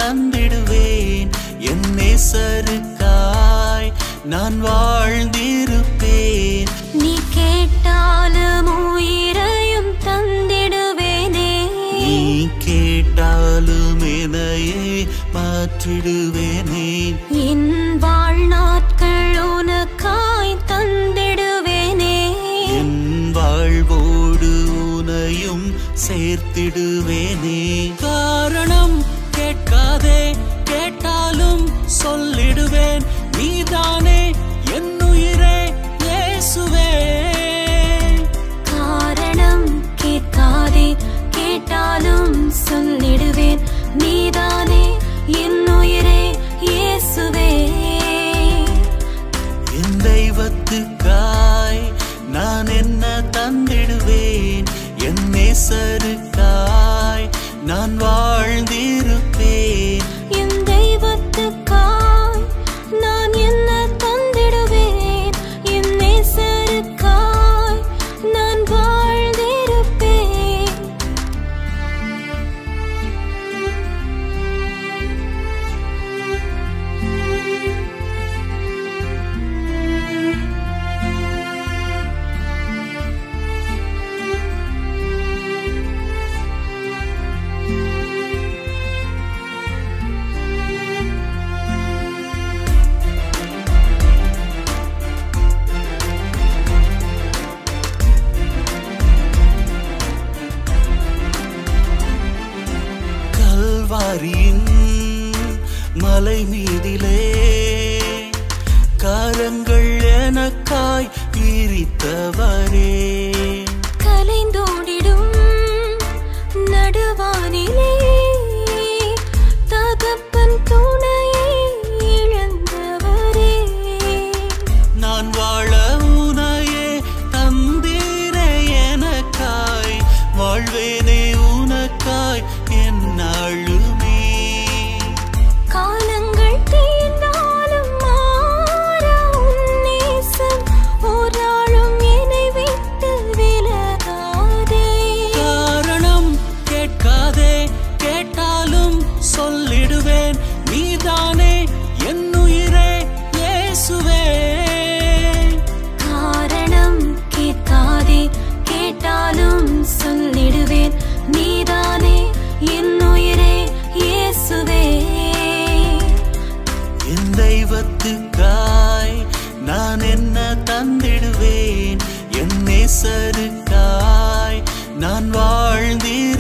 தந்திடுவேன் என் நேசருக்காய் நான் வாழ்ந்திருப்பேன் நீ கேட்டாலும் உயிரையும் தந்திடுவேனே நீ கேட்டாலும் என்னையே மாற்றிடுவேனே என் வாழ்நாட்கள் உனக்காய் தந்திடுவேனே என் வாழ்வோடு உனையும் சேர்த்திடுவேனே காரணம் கேட்காதே கேட்டாலும் சொல்லிடுவேன் நீதானே என் உயிரே இயேசுவே காரணம் கேட்காதே கேட்டாலும் சொல்லிடுவேன் நீதானே என் உயிரே இயேசுவே என் தெய்வத்துக்காய் நான் என்ன தந்திடுவேன் என் நேசருக்காய் நான் வாழ்ந்திருப்பேன் என் தெய்வத்துக்காய் நான் என்ன தந்திடுவேன் என் நேசருக்காய் நான் வாழ்ந்திருப்பேன் கல்வாரியின் மலை மீதிலே காலங்கள் எனக்காய் பிரித்தவரே கலைந்தோடிடும் நடுவானிலே தகப்பன் துணையை இழந்தவரே நான் வாழ உனையே தந்தீரே எனக்காய் வாழ்வேனே உனக்காய் என்னாளுமே காலங்கள் தீர்ந்தாலும் மாறா உன் நேசம் ஒரு நாளும் என்னை விட்டு விலகாதே காரணம் கேட்காதே கேட்டாலும் சொல்லிடுவேன் நீதானே என் உயிரே இயேசுவே காரணம் கேட்காதே கேட்டாலும் சொல்லிடுவேன் நீதானே என் உயிரே இயேசுவே என் தெய்வத்துக்காய் நான் என்ன தந்திடுவேன் என் நேசருக்காய் நான் வாழ்ந்திருப்பேன்